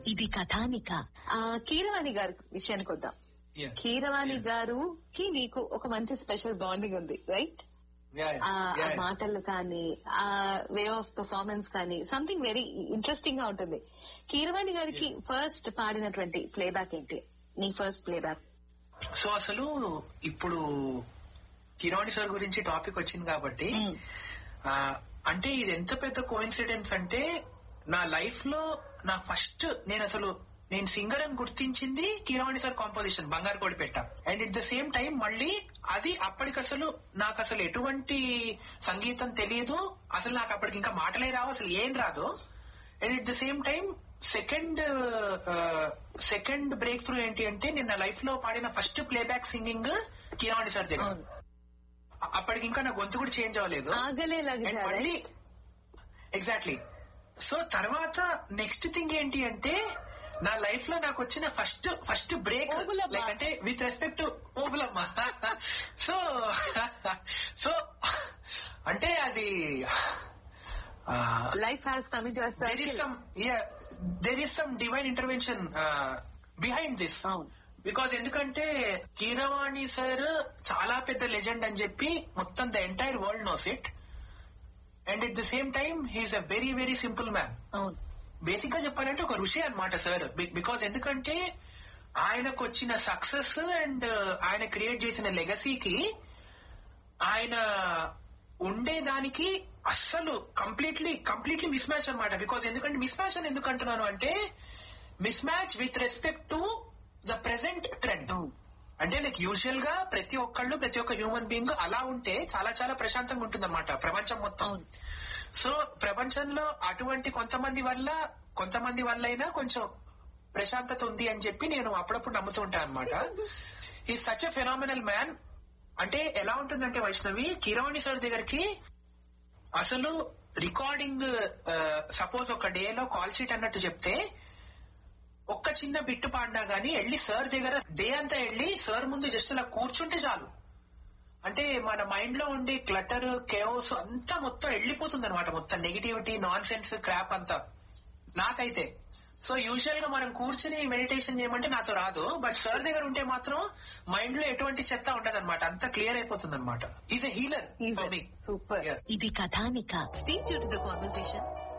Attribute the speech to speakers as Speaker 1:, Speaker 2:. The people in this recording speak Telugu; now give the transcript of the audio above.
Speaker 1: ఇది కథానిక
Speaker 2: ఆ, కీరవాణి గారి విషయానికి వద్దాం
Speaker 3: Yeah.
Speaker 2: కీరవాణి గారుకి నీకు ఒక మంచి స్పెషల్ బాండింగ్ ఉంది రైట్
Speaker 3: Yeah,
Speaker 2: ఆ
Speaker 3: yeah,
Speaker 2: ఆ
Speaker 3: yeah.
Speaker 2: మాటలు కానీ ఆ వే ఆఫ్ పర్ఫార్మెన్స్ కానీ సంథింగ్ వెరీ ఇంట్రెస్టింగ్ గా ఉంటుంది కీరవాణి గారికి ఫస్ట్ పాడినటువంటి ప్లేబ్యాక్ ఏంటి నీ ఫస్ట్ ప్లేబ్యాక్
Speaker 3: సో అసలు ఇప్పుడు కిరాణి సార్ గురించి టాపిక్ వచ్చింది కాబట్టి ఆ, అంటే ఇది ఎంత పెద్ద కోఇన్సిడెన్స్ అంటే నా లైఫ్ లో నా ఫస్ట్ నేను అసలు నేను సింగర్ అని గుర్తించింది కిరాణి sir composition Bangaru Kodi Petta and at the same time మళ్ళీ అది అప్పటికి అసలు నాకు అసలు ఎటువంటి సంగీతం తెలియదు అసలు నాకు అప్పటికి ఇంకా మాటలే రావు అసలు ఏం రాదు and at the same time second second breakthrough ఏంటి అంటే నేను నా లైఫ్ లో పాడిన first playback singing Keeravani sir దగ్గర
Speaker 2: అవును.
Speaker 3: అ- అప్పటికి ఇంకా నా గొంతు కూడా చేంజ్ అవ్వలేదు
Speaker 2: ఆగలేలాగా
Speaker 3: అండ్ మళ్ళీ ఎగ్జాక్ట్లీ సో తర్వాత నెక్స్ట్ థింగ్ ఏంటి అంటే నా లైఫ్ లో నాకు వచ్చిన first first break
Speaker 2: Obulamma.
Speaker 3: Like అంటే with respect to Obulamma so so అంటే అది
Speaker 2: life has coming to
Speaker 3: there is some there is some divine intervention behind this
Speaker 2: అవును
Speaker 3: బికాజ్ ఎందుకంటే కీరవాణి సార్ చాలా పెద్ద లెజెండ్ అని చెప్పి మొత్తం the entire world knows it and at the same time he's a very very simple man
Speaker 2: అవును
Speaker 3: బేసిక్ గా చెప్పాలంటే ఒక ఋషి అనమాట సార్ బికాజ్ ఎందుకంటే ఆయనకు వచ్చిన సక్సెస్ అండ్ ఆయన క్రియేట్ చేసిన లెగసీకి ఆయన ఉండేదానికి అస్సలు కంప్లీట్లీ కంప్లీట్లీ మిస్ మ్యాచ్ అనమాట బికాజ్ ఎందుకంటే మిస్ మ్యాచ్ అని ఎందుకు అంటున్నాను అంటే mismatch with respect to the present trend
Speaker 2: అవును.
Speaker 3: అంటే లైక్ యూజువల్ గా ప్రతి ఒక్కళ్ళు ప్రతి ఒక్క హ్యూమన్ బీయింగ్ అలా ఉంటే చాలా చాలా ప్రశాంతంగా ఉంటుందన్నమాట ప్రపంచం మొత్తం
Speaker 2: అవును.
Speaker 3: సో ప్రపంచంలో అటువంటి కొంతమంది వల్ల కొంతమంది వల్ల అయినా కొంచెం ప్రశాంతత ఉంది అని చెప్పి నేను అప్పుడప్పుడు నమ్ముతూ ఉంటాను అనమాట ఈ సచ్ ఎ ఫెనామినల్ మ్యాన్ అంటే ఎలా ఉంటుందంటే వైష్ణవి కిరవాణి సార్ దగ్గరికి అసలు రికార్డింగ్ సపోజ్ ఒక డేలో కాల్ షీట్ అన్నట్టు చెప్తే ఒక్క చిన్న బిట్టు పాడినా గానీ వెళ్ళి సార్ దగ్గర డే అంతా వెళ్ళి సార్ ముందు జస్ట్ అలా కూర్చుంటే చాలు అంటే మన మైండ్ లో ఉండే క్లటర్ కేఓస్ అంతా మొత్తం వెళ్ళిపోతుంది అనమాట మొత్తం నెగిటివిటీ నాన్ సెన్స్ క్రాప్ అంతా నాకైతే సో యూజువల్ గా మనం కూర్చుని మెడిటేషన్ చేయమంటే నాతో రాదు బట్ సార్ దగ్గర ఉంటే మాత్రం మైండ్ లో ఎటువంటి చెత్త ఉండదు అనమాట అంతా క్లియర్ అయిపోతుంది అనమాట is a healer for me
Speaker 2: super
Speaker 1: ఇది కథానిక స్టే టు ద కాన్వర్సేషన్